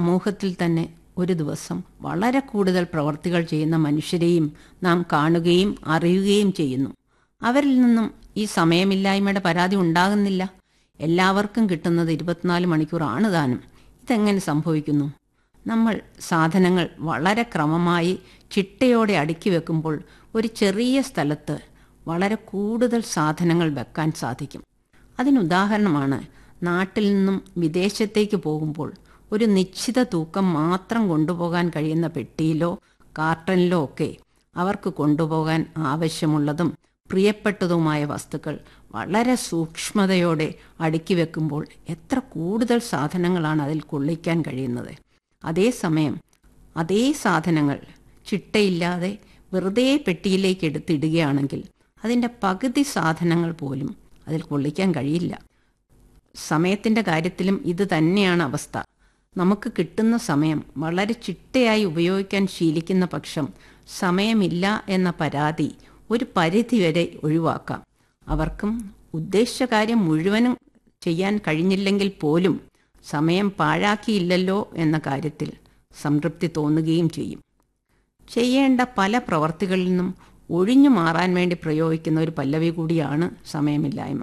സമൂഹത്തിൽ തന്നെ ഒരു ദിവസം വളരെ കൂടുതൽ പ്രവർത്തികൾ ചെയ്യുന്ന മനുഷ്യരെയും നാം കാണുകയും അറിയുകയും ചെയ്യുന്നു അവരിൽ നിന്നും ഈ സമയമില്ലായ്മയുടെ പരാതി ഉണ്ടാകുന്നില്ല എല്ലാവർക്കും കിട്ടുന്നത് ഇരുപത്തിനാല് മണിക്കൂറാണ് താനും ഇതെങ്ങനെ സംഭവിക്കുന്നു നമ്മൾ സാധനങ്ങൾ വളരെ ക്രമമായി ചിട്ടയോടെ അടുക്കി വെക്കുമ്പോൾ ഒരു ചെറിയ സ്ഥലത്ത് വളരെ കൂടുതൽ സാധനങ്ങൾ വെക്കാൻ സാധിക്കും അതിനുദാഹരണമാണ് നാട്ടിൽ നിന്നും വിദേശത്തേക്ക് പോകുമ്പോൾ ഒരു നിശ്ചിത തൂക്കം മാത്രം കൊണ്ടുപോകാൻ കഴിയുന്ന പെട്ടിയിലോ കാർട്ടനിലോ ഒക്കെ അവർക്ക് കൊണ്ടുപോകാൻ ആവശ്യമുള്ളതും പ്രിയപ്പെട്ടതുമായ വസ്തുക്കൾ വളരെ സൂക്ഷ്മതയോടെ അടുക്കി വെക്കുമ്പോൾ എത്ര കൂടുതൽ സാധനങ്ങളാണ് അതിൽ കൊള്ളിക്കാൻ കഴിയുന്നത് അതേസമയം അതേ സാധനങ്ങൾ ചിട്ടയില്ലാതെ വെറുതെ പെട്ടിയിലേക്ക് എടുത്തിടുകയാണെങ്കിൽ അതിൻ്റെ പകുതി സാധനങ്ങൾ പോലും അതിൽ കൊള്ളിക്കാൻ കഴിയില്ല സമയത്തിൻ്റെ കാര്യത്തിലും ഇത് തന്നെയാണ് അവസ്ഥ നമുക്ക് കിട്ടുന്ന സമയം വളരെ ചിട്ടയായി ഉപയോഗിക്കാൻ ശീലിക്കുന്ന പക്ഷം സമയമില്ല എന്ന പരാതി ഒരു പരിധിവരെ ഒഴിവാക്കാം അവർക്കും ഉദ്ദേശിച്ച കാര്യം മുഴുവനും ചെയ്യാൻ കഴിഞ്ഞില്ലെങ്കിൽ പോലും സമയം പാഴാക്കിയില്ലല്ലോ എന്ന കാര്യത്തിൽ സംതൃപ്തി തോന്നുകയും ചെയ്യും ചെയ്യേണ്ട പല പ്രവർത്തികളിൽ നിന്നും ഒഴിഞ്ഞു മാറാൻ വേണ്ടി പ്രയോഗിക്കുന്ന ഒരു പല്ലവി കൂടിയാണ് സമയമില്ലായ്മ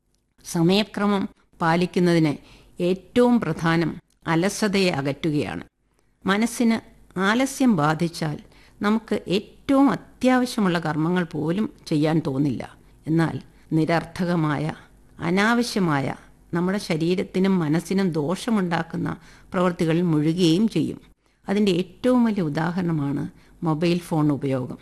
സമയക്രമം പാലിക്കുന്നതിന് ഏറ്റവും പ്രധാനം അലസതയെ അകറ്റുകയാണ് മനസ്സിന് ആലസ്യം ബാധിച്ചാൽ നമുക്ക് ഏറ്റവും അത്യാവശ്യമുള്ള കർമ്മങ്ങൾ പോലും ചെയ്യാൻ തോന്നില്ല എന്നാൽ നിരർത്ഥകമായ അനാവശ്യമായ നമ്മുടെ ശരീരത്തിനും മനസ്സിനും ദോഷമുണ്ടാക്കുന്ന പ്രവൃത്തികളിൽ മുഴുകുകയും ചെയ്യും അതിൻ്റെ ഏറ്റവും വലിയ ഉദാഹരണമാണ് മൊബൈൽ ഫോൺ ഉപയോഗം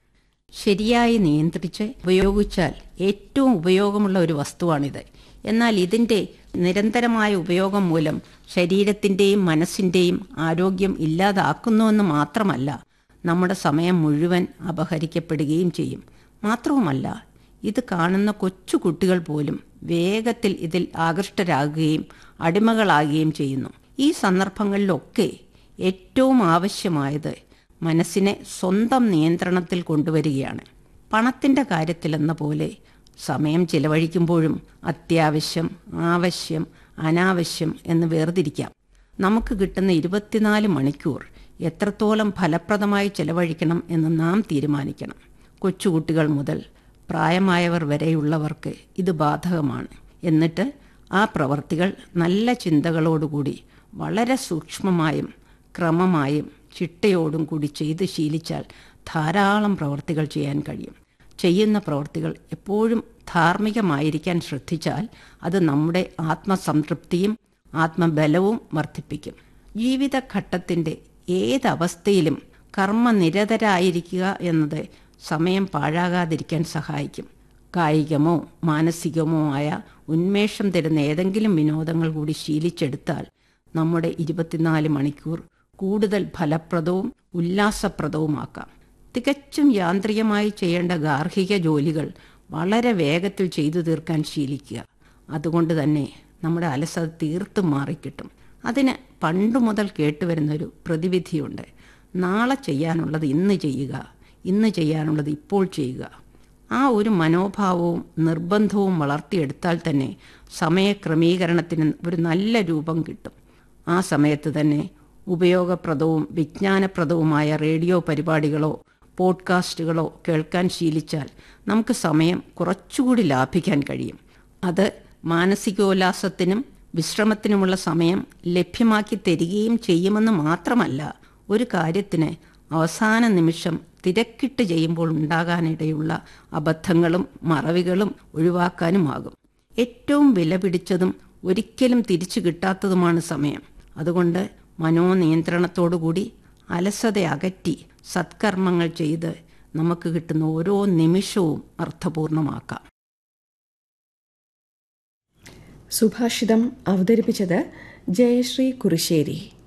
ശരിയായി നിയന്ത്രിച്ച് ഉപയോഗിച്ചാൽ ഏറ്റവും ഉപയോഗമുള്ള ഒരു വസ്തുവാണിത് എന്നാൽ ഇതിൻ്റെ നിരന്തരമായ ഉപയോഗം മൂലം ശരീരത്തിൻ്റെയും മനസ്സിൻ്റെയും ആരോഗ്യം ഇല്ലാതാക്കുന്നുവെന്ന് മാത്രമല്ല നമ്മുടെ സമയം മുഴുവൻ അപഹരിക്കപ്പെടുകയും ചെയ്യും മാത്രവുമല്ല ഇത് കാണുന്ന കൊച്ചു കുട്ടികൾ പോലും വേഗത്തിൽ ഇതിൽ ആകൃഷ്ടരാകുകയും അടിമകളാകുകയും ചെയ്യുന്നു ഈ സന്ദർഭങ്ങളിലൊക്കെ ഏറ്റവും ആവശ്യമായത് മനസ്സിനെ സ്വന്തം നിയന്ത്രണത്തിൽ കൊണ്ടുവരികയാണ് പണത്തിൻ്റെ കാര്യത്തിലെന്ന പോലെ സമയം ചിലവഴിക്കുമ്പോഴും അത്യാവശ്യം ആവശ്യം അനാവശ്യം എന്ന് വേർതിരിക്കാം നമുക്ക് കിട്ടുന്ന ഇരുപത്തിനാല് മണിക്കൂർ എത്രത്തോളം ഫലപ്രദമായി ചെലവഴിക്കണം എന്ന് നാം തീരുമാനിക്കണം കൊച്ചുകുട്ടികൾ മുതൽ പ്രായമായവർ വരെയുള്ളവർക്ക് ഇത് ബാധകമാണ് എന്നിട്ട് ആ പ്രവർത്തികൾ നല്ല ചിന്തകളോടുകൂടി വളരെ സൂക്ഷ്മമായും ക്രമമായും ചിട്ടയോടും കൂടി ചെയ്ത് ശീലിച്ചാൽ ധാരാളം പ്രവർത്തികൾ ചെയ്യാൻ കഴിയും ചെയ്യുന്ന പ്രവർത്തികൾ എപ്പോഴും ധാർമ്മികമായിരിക്കാൻ ശ്രദ്ധിച്ചാൽ അത് നമ്മുടെ ആത്മസംതൃപ്തിയും ആത്മബലവും വർദ്ധിപ്പിക്കും ജീവിതഘട്ടത്തിൻ്റെ ഏതവസ്ഥയിലും കർമ്മനിരതരായിരിക്കുക എന്നത് സമയം പാഴാകാതിരിക്കാൻ സഹായിക്കും കായികമോ മാനസികമോ ആയ ഉന്മേഷം തരുന്ന ഏതെങ്കിലും വിനോദങ്ങൾ കൂടി ശീലിച്ചെടുത്താൽ നമ്മുടെ ഇരുപത്തിനാല് മണിക്കൂർ കൂടുതൽ ഫലപ്രദവും ഉല്ലാസപ്രദവുമാക്കാം തികച്ചും യാന്ത്രികമായി ചെയ്യേണ്ട ഗാർഹിക ജോലികൾ വളരെ വേഗത്തിൽ ചെയ്തു തീർക്കാൻ ശീലിക്കുക അതുകൊണ്ട് തന്നെ നമ്മുടെ അലസത തീർത്തും മാറിക്കിട്ടും അതിന് പണ്ടു മുതൽ കേട്ടുവരുന്നൊരു പ്രതിവിധിയുണ്ട് നാളെ ചെയ്യാനുള്ളത് ഇന്ന് ചെയ്യുക ഇന്ന് ചെയ്യാനുള്ളത് ഇപ്പോൾ ചെയ്യുക ആ ഒരു മനോഭാവവും നിർബന്ധവും വളർത്തിയെടുത്താൽ തന്നെ സമയക്രമീകരണത്തിന് ഒരു നല്ല രൂപം കിട്ടും ആ സമയത്ത് തന്നെ ഉപയോഗപ്രദവും വിജ്ഞാനപ്രദവുമായ റേഡിയോ പരിപാടികളോ പോഡ്കാസ്റ്റുകളോ കേൾക്കാൻ ശീലിച്ചാൽ നമുക്ക് സമയം കുറച്ചുകൂടി ലാഭിക്കാൻ കഴിയും അത് മാനസികോല്ലാസത്തിനും വിശ്രമത്തിനുമുള്ള സമയം ലഭ്യമാക്കി തരികയും ചെയ്യുമെന്ന് മാത്രമല്ല ഒരു കാര്യത്തിന് അവസാന നിമിഷം തിരക്കിട്ട് ചെയ്യുമ്പോൾ ഉണ്ടാകാനിടയുള്ള അബദ്ധങ്ങളും മറവികളും ഒഴിവാക്കാനുമാകും ഏറ്റവും വിലപിടിച്ചതും ഒരിക്കലും തിരിച്ചു കിട്ടാത്തതുമാണ് സമയം അതുകൊണ്ട് മനോനിയന്ത്രണത്തോടുകൂടി അലസത അകറ്റി സത്കർമ്മങ്ങൾ ചെയ്ത് നമുക്ക് കിട്ടുന്ന ഓരോ നിമിഷവും അർത്ഥപൂർണമാക്കാം സുഭാഷിതം അവതരിപ്പിച്ചത് ജയശ്രീ കുറിശ്ശേരി